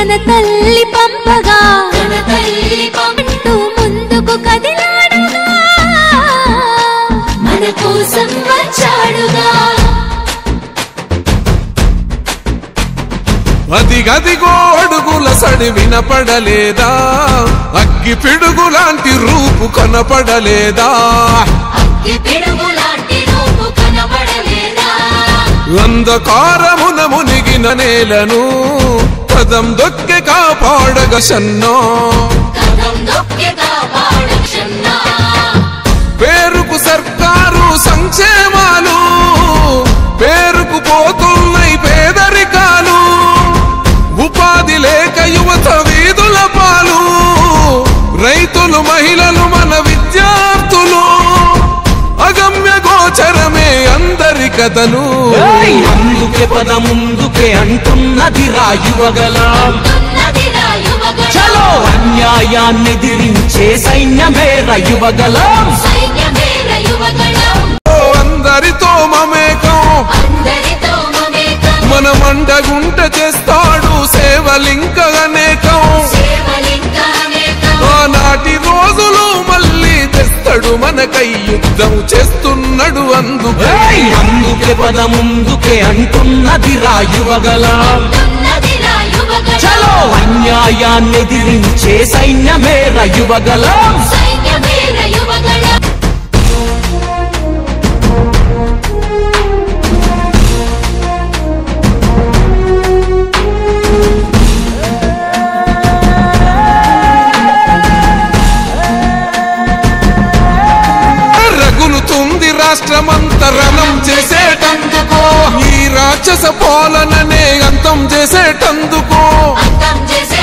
జన తల్లి పంపగా జన తల్లి పంపు అంటూ ముందుకు కదిలాడుగా మన కోసం వచ్చాడుగా అది గదిగో అడుగుల సడి వినపడలేదా అగ్గి పిడుగు లాంటి రూపు కనపడలేదా అగ్గి పిడుగు లాంటి రూపు కనబడలేదా అంధకారమున మునిగిన నేలను పదం దొక్కె కాపాడగ సన్నో కథం దొక్కి కాపాడక్షన్నా పేరుకు సర్కారు సంక్షేమాలు పేరుకు పోతున్నాయి పేదరికాలు ఉపాధి లేక యువత వీధుల పాలు రైతులు మహిళలు మన విద్యార్థులు అగమ్య గోచరమే అందరి కథలు ఏయ్! అందుకే పద ముందుకే అంటున్నది రాయువగలం ఉన్నదిరా యువగణం చలో అన్యాయాన్ని దిరించే సైన్యమే రయువగలం సైన్యమేర యువగణం ఓ అందరితో మమేకం అందరితో మమేకం మనమండగుంట చేస్తాడు సేవలింక అనేకం సేవలింగానేకం ఆనాటి రోజులు మళ్ళీ తెస్తాడు మనకై యుద్ధం చేస్తున్నాడు అందుకే ఏయ్! అందుకే పద ముందుకే అంటున్నది రాయువగలం ఉన్నదిరా యువగణం చలో అన్యాయాన్ని దిరించే సైన్యమే రయువగలం సైన్యమేర యువగణం రగులుతుంది రాష్ట్రమంత రణం చేసేటందుకో ఈ రాక్షస పాలననే అంతం చేసేటందుకో అంతం చేసే